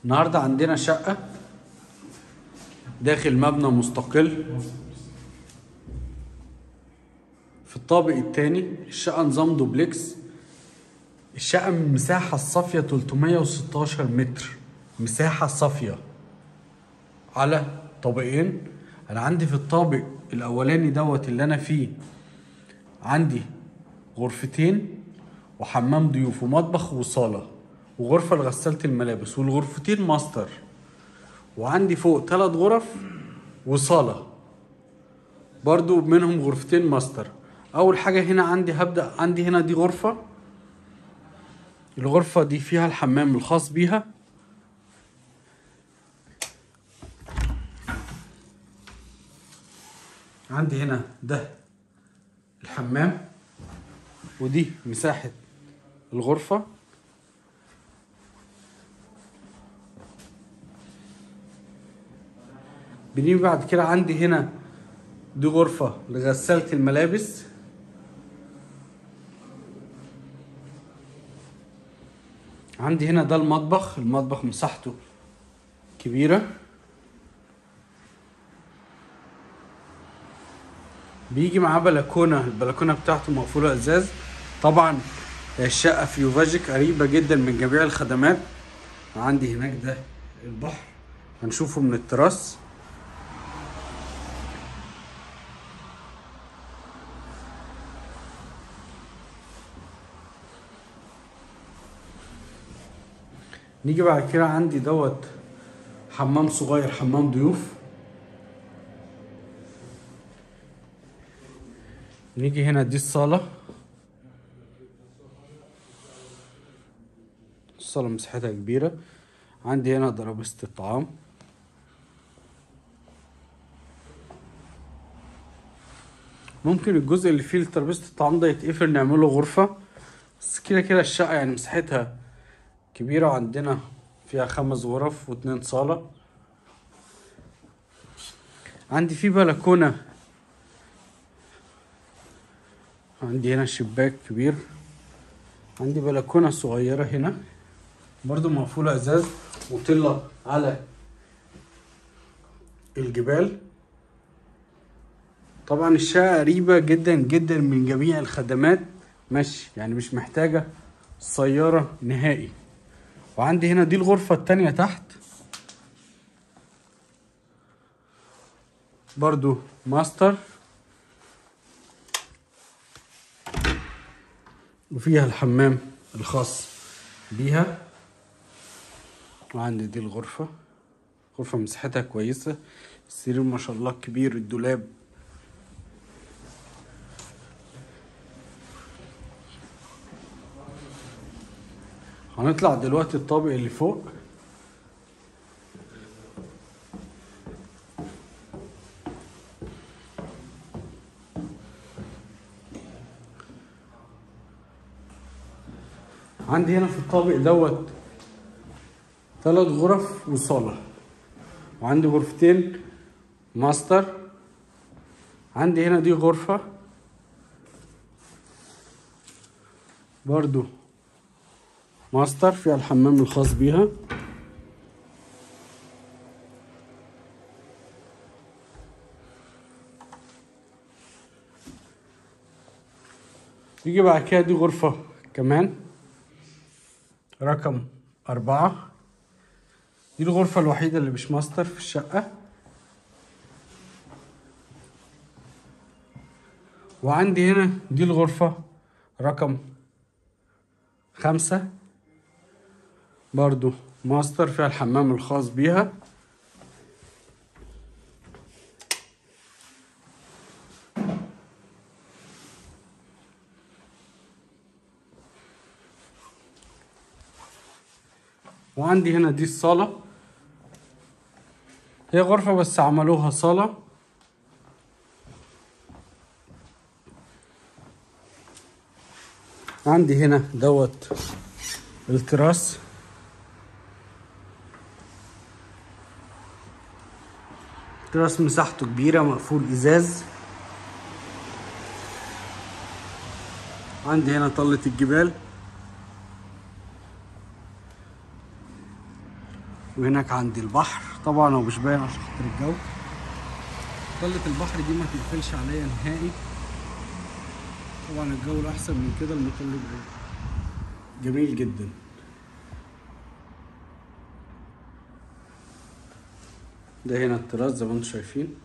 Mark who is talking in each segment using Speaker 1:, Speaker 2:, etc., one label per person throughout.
Speaker 1: النهارده عندنا شقة داخل مبنى مستقل في الطابق التاني الشقة نظام دوبلكس الشقة من المساحة الصافية 316 متر مساحة صافية على طابقين انا عندي في الطابق الاولاني دوت اللي انا فيه عندي غرفتين وحمام ضيوف ومطبخ وصالة وغرفة لغسالة الملابس والغرفتين ماستر وعندي فوق ثلاث غرف وصالة برضو منهم غرفتين ماستر اول حاجة هنا عندي هبدأ عندي هنا دي غرفة الغرفة دي فيها الحمام الخاص بيها عندي هنا ده الحمام ودي مساحة الغرفة بنيجي بعد كده عندي هنا دي غرفة لغسالة الملابس عندي هنا ده المطبخ المطبخ مساحته كبيرة بيجي معاه بلكونة البلكونة بتاعته مقفولة ازاز طبعا الشقة في يوفاجيك قريبة جدا من جميع الخدمات عندي هناك ده البحر هنشوفه من التراس نيجي بعد كده عندي دوت حمام صغير حمام ضيوف نيجي هنا دي الصالة الصالة مساحتها كبيرة عندي هنا ترابيزة الطعام ممكن الجزء اللي فيه ترابيزة الطعام ده يتقفل نعمله غرفة بس كده كده الشقة يعني مساحتها كبيرة وعندنا فيها خمس غرف واتنين صالة عندي في بلكونة عندي هنا شباك كبير عندي بلكونة صغيرة هنا برضو مقفولة ازاز وطلة على الجبال طبعا الشقة قريبة جدا جدا من جميع الخدمات ماشي يعني مش محتاجة سيارة نهائي وعندي هنا دي الغرفة التانية تحت برضو ماستر وفيها الحمام الخاص بيها وعندي دي الغرفة غرفة مساحتها كويسة السرير ما شاء الله كبير الدولاب هنطلع دلوقتي الطابق اللي فوق عندي هنا في الطابق دوت ثلاث غرف وصالة وعندي غرفتين ماستر عندي هنا دي غرفة برضو ماستر فيها الحمام الخاص بيها يجي بعد كده دي غرفة كمان رقم أربعة دي الغرفة الوحيدة اللي مش ماستر في الشقة وعندي هنا دي الغرفة رقم خمسة برضو ماستر فيها الحمام الخاص بيها وعندي هنا دي الصالة هي غرفة بس عملوها صالة عندي هنا دوت التراس التراس مساحته كبيرة مقفول ازاز عندي هنا طلة الجبال وهناك عندي البحر طبعا هو مش باين عشان خاطر الجو طلة البحر دي ما تقفلش عليا نهائي طبعا الجو لو احسن من كده المطل يبقى جميل جدا ده هنا التراس زي ما انتم شايفين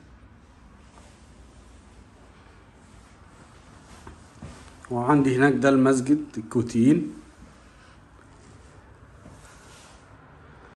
Speaker 1: وعندي هناك ده المسجد الكوتيين